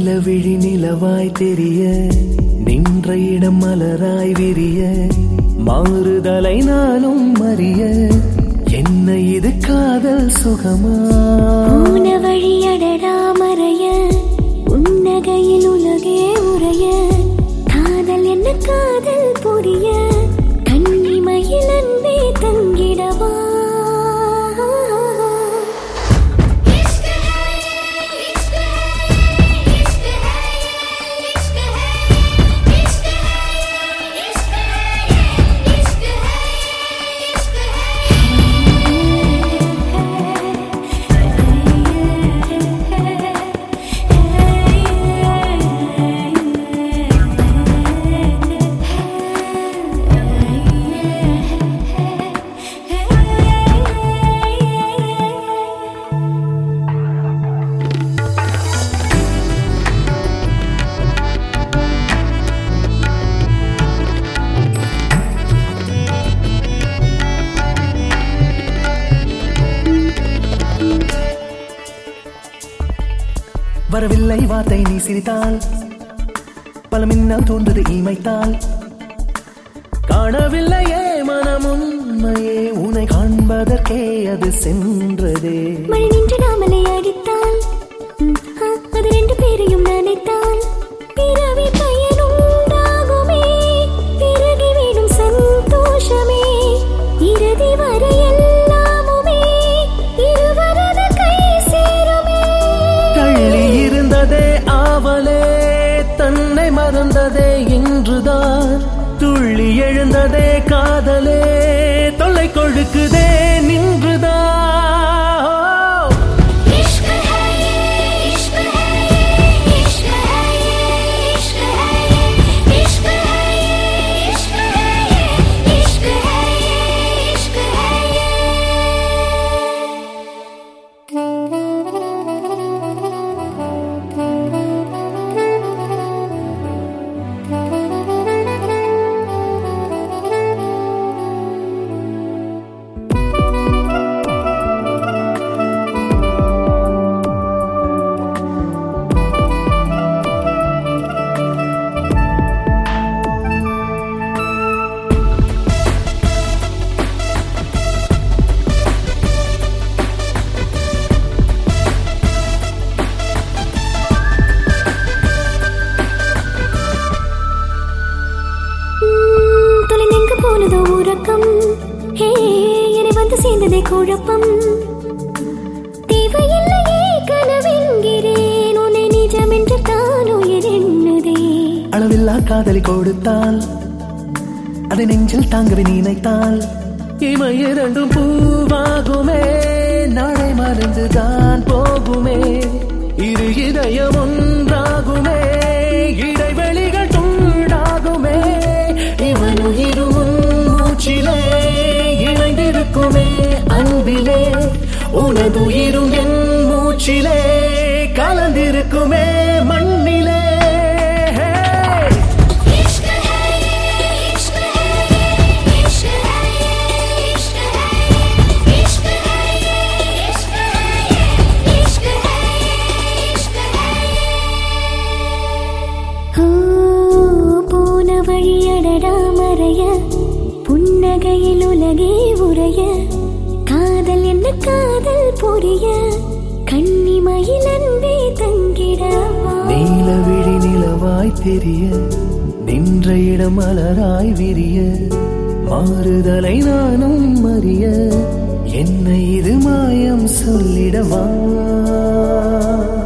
நீலவிழி நிலவாய் தெரிய நின்ற இடம் மலராய் விரிய மாறுதலை நானும் அறிய என்ன இது காதல் சுகமா போன வழியடடா மறைய உன்னகையில் உலகே உறைய காதல் என்ன காதல் புரிய கண்ணிமையில் அன்பே தங்கிடவா வரவில்லை வார்த்தை நீ சிரித்தால் பல மின்னல் தோன்றது இமைத்தால் காணவில்லையே மனம் உண்மையே உன்னை காண்பதற்கே அது சென்றதே மழை நின்று நாமலை அடித்தால் ம், ஆ, அது ரெண்டு பேரையும் நினைத்தால் பிறவி பயனுண்டாகுமே பிறகி வேணும் சந்தோஷமே இறுதி வரை எல்லாமுமே இருவரது கை சேருமே தள்ளி இருந்ததே ஆவலே தன்னை மறந்ததே இன்றுதான் துள்ளி எழுந்ததே காதலே தொல்லை கொழுக்குதே நின்றுதான் इश्क है ये इश्क है ये इश्क है ये इश्क है ये इश्क है ये इश्क है ये इश्क है ये इश्क है ம், தொலைந்தெங்கு போனதோ உறக்கம் ஹே என்னை வந்து சேர்ந்ததே குழப்பம் தேவையில்லையே கனவென்கிறேன் உன்னை நிஜம் என்று தான் உயிர் எண்ணுதே அளவில்லா காதலி கொடுத்தால் அதை நெஞ்சில் தாங்கவே நினைத்தால் இவை இரண்டும் பூவாகுமே நாளை மறந்துதான் போகுமே இரு இதயம் ஒன்றாகுமே இடைவெளிகள் துண்டாகுமே இவன் உயிரும் உன் மூச்சிலே இணைந்திருக்குமே அன்பிலே உனது உயிரும் என் மூச்சிலே கலந்திருக்குமே மண்ணிலே इश्क है ये इश्क है ये इश्क है ये इश्क है इश्क है ये इश्क है ये इश्क है ये इश्क है ஓ போன வழியடடா மறைய புன்னகையில் உலகே உறைய காதல் என்ன காதல் புரிய கண்ணிமையில் அன்பே தங்கிடவா நீலவிழி நிலவாய் தெரிய நின்ற இடம் மலராய் விரிய மாறுதலை நானும் அறிய என்ன இது மாயம் சொல்லிடவா